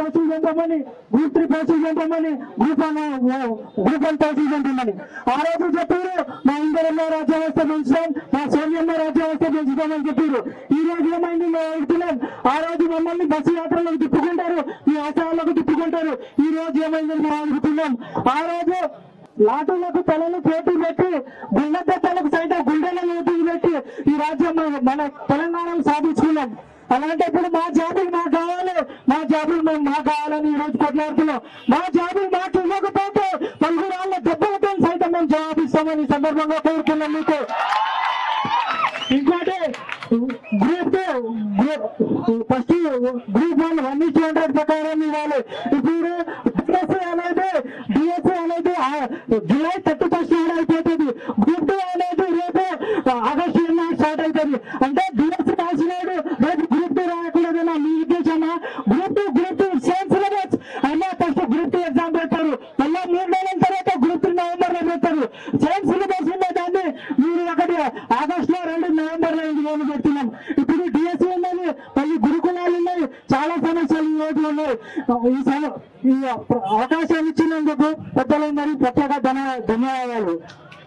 పోస్టులు పెంపమని group three పోస్టులు పెంపమని గ్రూప్ వన్ గ్రూప్ వన్ పోస్టులు పెంపమని ఆ రోజు చెప్పారు మా ఇందరమ్మ రాజ్యావస్థ పెంచుతాం మా సోమ్యమ్మ రాజ్యావస్థ పెంచుతామని చెప్పారు ఈ రోజు ఏమైంది మేము అడుగుతున్నాం ఆ రోజు మమ్మల్ని బస్సు యాత్రలకు తిప్పుకుంటారు మీ ఆశయాలకు తిప్పుకుంటారు ఈ రోజు ఏమైందని మేము అడుగుతున్నాం ఆ రోజు లాటూలకు తలలు పోటీ పెట్టి గుండె దెబ్బలకు సైతం గుండెలను ఊపిరి పెట్టి ఈ రాజ్యం మన- మన తెలంగాణను సాధించుకున్నాం అలాంటప్పుడు మా జాబులు మాకు కావాలి మా జాబులు మేము మాకు కావాలని ఈ రోజు కొట్లాడుతున్నాం మా జాబులు మాకు ఇవ్వకపోతే పలువురు వాళ్ళ దెబ్బలతో సైతం మేము జవాబిస్తామని ఈ సందర్భంగా కోరుకున్నాం మీకు ఇంకోటి group first group one one two hundred ప్రకారం ఇవ్వాలి ఇప్పుడు డిఎస్సీ అనేది డిఎస్సీ అనేది ఆ జూలై థర్టీ ఫస్ట్ నాడు అయిపోతుంది గ్రూప్ టూ అనేది రేపు ఆగస్టు ఎనిమిది స్టార్ట్ అవుతుంది అంటే డిఎస్సీ రాసినాడు రేపు గ్రూప్ టూ రాయకూడదు మీ ఉద్దేశమా group two group two same syllabus అయినా ఫస్ట్ గ్రూప్ టూ ఎగ్జామ్ పెడతారు మళ్ళీ మూడు నెలల తర్వాత గ్రూప్ త్రీ నవంబర్ లో పెడతారు సేమ్ సిలబస్ ఉండే దాన్ని మీరు ఒకటి ఆగస్ట్ లో రెండు నవంబర్ లో ఇది మేము పెడుతున్నాం ఇప్పుడు డిఎస్సీ ఉన్నది మళ్ళీ గురుకులాలు ఉన్నాయి చాలా సమస్యలు ఈ రోజు ఉన్నాయి ఈ సమ- ఈ అవకాశం ఇచ్చినందుకు పెద్దలందరూ ప్రత్యేక ధన్య ధన్యవాదాలు